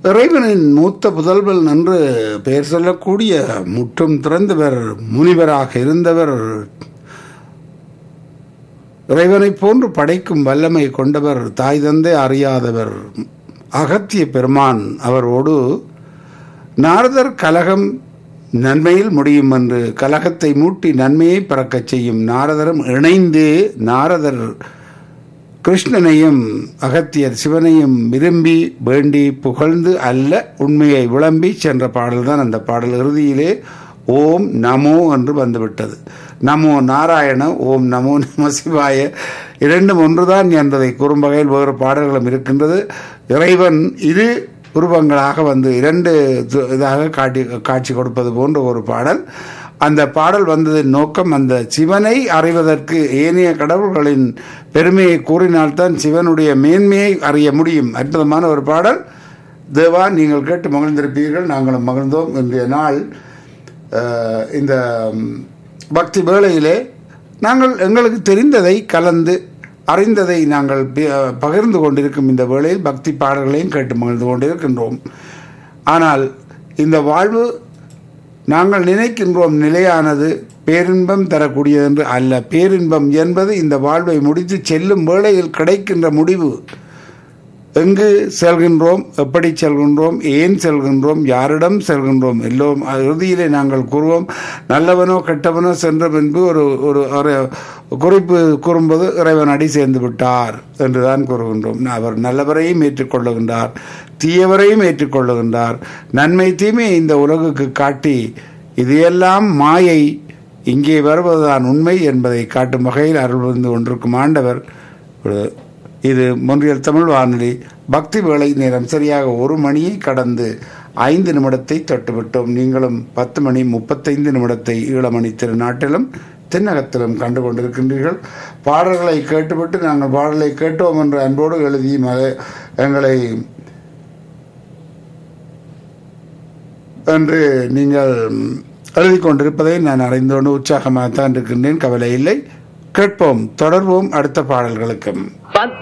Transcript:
இறைவனின் மூத்த புதல்வன் என்று பெயர் சொல்லக்கூடிய முற்றும் திறந்தவர் முனிவராக இருந்தவர் இறைவனைப் போன்று படைக்கும் வல்லமை கொண்டவர் தாய் தந்தை அறியாதவர் அகத்திய பெருமான் அவரோடு நாரதர் கலகம் நன்மையில் முடியும் என்று கலகத்தை மூட்டி நன்மையை பிறக்கச் செய்யும் நாரதரும் இணைந்து நாரதர் கிருஷ்ணனையும் அகத்தியர் சிவனையும் விரும்பி வேண்டி புகழ்ந்து அல்ல உண்மையை விளம்பி சென்ற பாடல்தான் அந்த பாடல் இறுதியிலே ஓம் நமோ என்று வந்துவிட்டது நமோ நாராயண ஓம் நமோ நம சிவாய இரண்டும் ஒன்றுதான் என்பதை கூறும் வகையில் வேறு பாடல்களும் இருக்கின்றது இறைவன் இரு உருவங்களாக வந்து இரண்டு து- இதாக காட்டி காட்சி கொடுப்பது போன்ற ஒரு பாடல் அந்த பாடல் வந்ததின் நோக்கம் அந்த சிவனை அறிவதற்கு ஏனைய கடவுள்களின் பெருமையை கூறினால்தான் சிவனுடைய மேன்மையை அறிய முடியும் அற்புதமான ஒரு பாடல் தேவா நீங்கள் கேட்டு மகிழ்ந்திருப்பீர்கள் நாங்களும் மகிழ்ந்தோம் இன்றைய நாள் அஹ், இந்த ம், பக்தி வேளையிலே நாங்கள் எங்களுக்கு தெரிந்ததை கலந்து அறிந்ததை நாங்கள் பி- பகிர்ந்து கொண்டிருக்கும் இந்த வேளையில் பக்தி பாடல்களையும் கேட்டு மகிழ்ந்து கொண்டிருக்கின்றோம் ஆனால் இந்த வாழ்வு நாங்கள் நினைக்கின்றோம் நிலையானது பேரின்பம் தரக்கூடியது என்று அல்ல பேரின்பம் என்பது இந்த வாழ்வை முடித்து செல்லும் வேளையில் கிடைக்கின்ற முடிவு எங்கு செல்கின்றோம் எப்படி செல்கின்றோம் ஏன் செல்கின்றோம் யாரிடம் செல்கின்றோம் எல்லோரும் இறுதியிலே நாங்கள் கூறுவோம் நல்லவனோ கெட்டவனோ சென்ற பின்பு ஒரு ஒரு ஒரு குறிப்பு கூறும்போது இறைவன் அடி சேர்ந்து விட்டார் என்றுதான் கூறுகின்றோம் அவர் நல்லவரையும் ஏற்றுக்கொள்ளுகின்றார் தீயவரையும் ஏற்றுக்கொள்ளுகின்றார் நன்மை தீமை இந்த உலகுக்கு காட்டி இது எல்லாம் மாயை இங்கே வருவதுதான் உண்மை என்பதை காட்டும் வகையில் அருள் வந்து கொண்டிருக்கும் ஆண்டவர் ஒரு இது மொன்றியல் தமிழ் வானொலி பக்தி வேளை நேரம் சரியாக ஒரு மணியை கடந்து ஐந்து நிமிடத்தை தொட்டுவிட்டோம் நீங்களும் பத்து மணி முப்பத்தைந்து நிமிடத்தை ஈழமணி திருநாட்டிலும் தென்னகத்திலும் கண்டு கொண்டிருக்கின்றீர்கள் பாடல்களை கேட்டுவிட்டு நாங்கள் பாடலை கேட்டோம் என்ற அன்போடு எழுதி மக- எங்களை என்று நீங்கள் எழுதி கொண்டிருப்பதை நான் அறிந்தோடு உற்சாகமாகத்தான் இருக்கின்றேன் கவலை இல்லை கேட்போம் தொடர்வோம் அடுத்த பாடல்களுக்கும் பத்து